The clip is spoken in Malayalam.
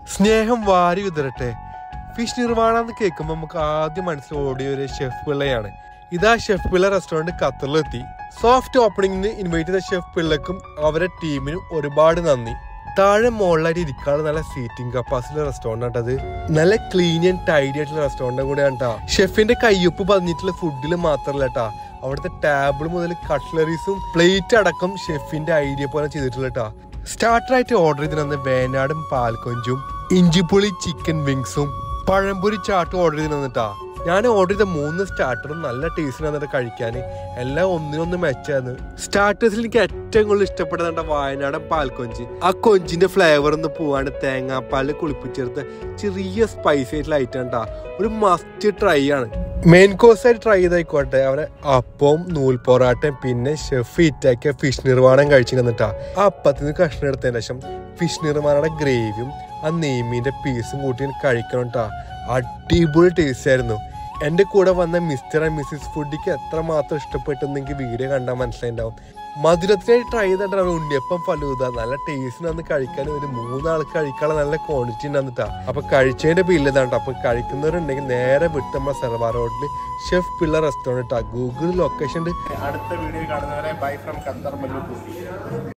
സ്നേഹം വാരി വിതരട്ടെ ഫിഷ് നിർവാണ എന്ന് കേൾക്കുമ്പോൾ നമുക്ക് ആദ്യം മനസ്സിൽ ഓടിയ ഒരു ഷെഫ് പിള്ളയാണ് ഇതാ ഷെഫ് പിള്ള റെസ്റ്റോറന്റ് ഖത്തറിലെത്തി സോഫ്റ്റ് ഓപ്പണിംഗിന് ഇൻവൈറ്റ് ചെയ്ത ഷെഫ് പിള്ളക്കും അവരുടെ ടീമിനും ഒരുപാട് നന്ദി താഴെ മുകളിലായിട്ട് ഇരിക്കാനുള്ള നല്ല സീറ്റിംഗ് കപ്പാസിറ്റി റെസ്റ്റോറന്റ് ആട്ടത് നല്ല ക്ലീൻ ആൻഡ് ടൈഡി ആയിട്ടുള്ള റെസ്റ്റോറന്റ് കൂടെയാണ് കേട്ടാ ഷെഫിന്റെ കയ്യൊപ്പ് പതിഞ്ഞിട്ടുള്ള ഫുഡിൽ മാത്രമല്ല കേട്ടാ അവിടുത്തെ ടേബിൾ മുതൽ കട്ട്ലറീസും പ്ലേറ്റ് അടക്കം ഷെഫിന്റെ ഐഡിയ പോലെ ചെയ്തിട്ടുള്ള കേട്ടാ സ്റ്റാർട്ടറായിട്ട് ഓർഡർ ചെയ്തിരുന്ന വേനാടും പാൽക്കൊഞ്ചും ഇഞ്ചിപ്പുളി ചിക്കൻ വിങ്സും പഴംപൊരി ചാട്ടും ഓർഡർ ചെയ്ത് തന്നിട്ടാ ഞാൻ ഓർഡർ ചെയ്ത മൂന്ന് സ്റ്റാർട്ടറും നല്ല ടേസ്റ്റിന് തന്നിട്ട് കഴിക്കാൻ എല്ലാം ഒന്നിനൊന്ന് മെച്ചായിരുന്നു സ്റ്റാർട്ടേഴ്സിൽ എനിക്ക് ഏറ്റവും കൂടുതൽ ഇഷ്ടപ്പെട്ടത് വയനാടൻ പാൽക്കൊഞ്ച് ആ കൊഞ്ചിന്റെ ഫ്ലേവർ ഒന്ന് പോവാണ് തേങ്ങാപ്പാലിൽ കുളിപ്പിച്ചെടുത്ത് ചെറിയ സ്പൈസി ആയിട്ടുള്ള ഐറ്റം ഉണ്ടാ ഒരു മസ്റ്റ് ട്രൈ ആണ് മെയിൻ കോഴ്സ് ആയിട്ട് ട്രൈ ചെയ്തായിക്കോട്ടെ അവരെ അപ്പവും നൂൽ പൊറാട്ടയും പിന്നെ ഷെഫ് ഇറ്റാക്കിയ ഫിഷ് നിർമ്മാണം കഴിച്ചു തന്നിട്ടാ ആ അപ്പത്തിൽ നിന്ന് കഷ്ണം എടുത്തതിന് ശേഷം ഫിഷ് നിർമ്മാണയുടെ ഗ്രേവിയും ആ നെയ്മീൻ്റെ പീസും കൂട്ടി ഞാൻ കഴിക്കണം കേട്ടാ അടിപൊളി ടേസ്റ്റ് ആയിരുന്നു എൻ്റെ കൂടെ വന്ന മിസ്റ്റർ ആൻഡ് മിസ്സിസ് ഫുഡിക്ക് എത്രമാത്രം ഇഷ്ടപ്പെട്ടെന്നെങ്കിൽ വീഡിയോ കണ്ടാൽ മനസ്സിലായിട്ടുണ്ടാവും മധുരത്തിനായി ട്രൈ ചെയ്തിട്ടാണ് ഉണ്ണിയപ്പം ഫലൂത നല്ല ടേസ്റ്റിന് അന്ന് കഴിക്കാൻ ഒരു മൂന്നാൾക്ക് കഴിക്കാനുള്ള നല്ല ക്വാണ്ടിറ്റി ഉണ്ടാന്നിട്ടാ അപ്പൊ കഴിച്ചതിന്റെ ബില്ല് ഇതാണ്ട് അപ്പൊ കഴിക്കുന്നവരുണ്ടെങ്കിൽ നേരെ വിട്ട് നമ്മുടെ സെർവാ റോഡിൽ chef Pillai restaurant Google location അടുത്ത വീഡിയോ കാണുന്നവരെ ബൈ ഫ്രം ഖത്തർ മല്ലു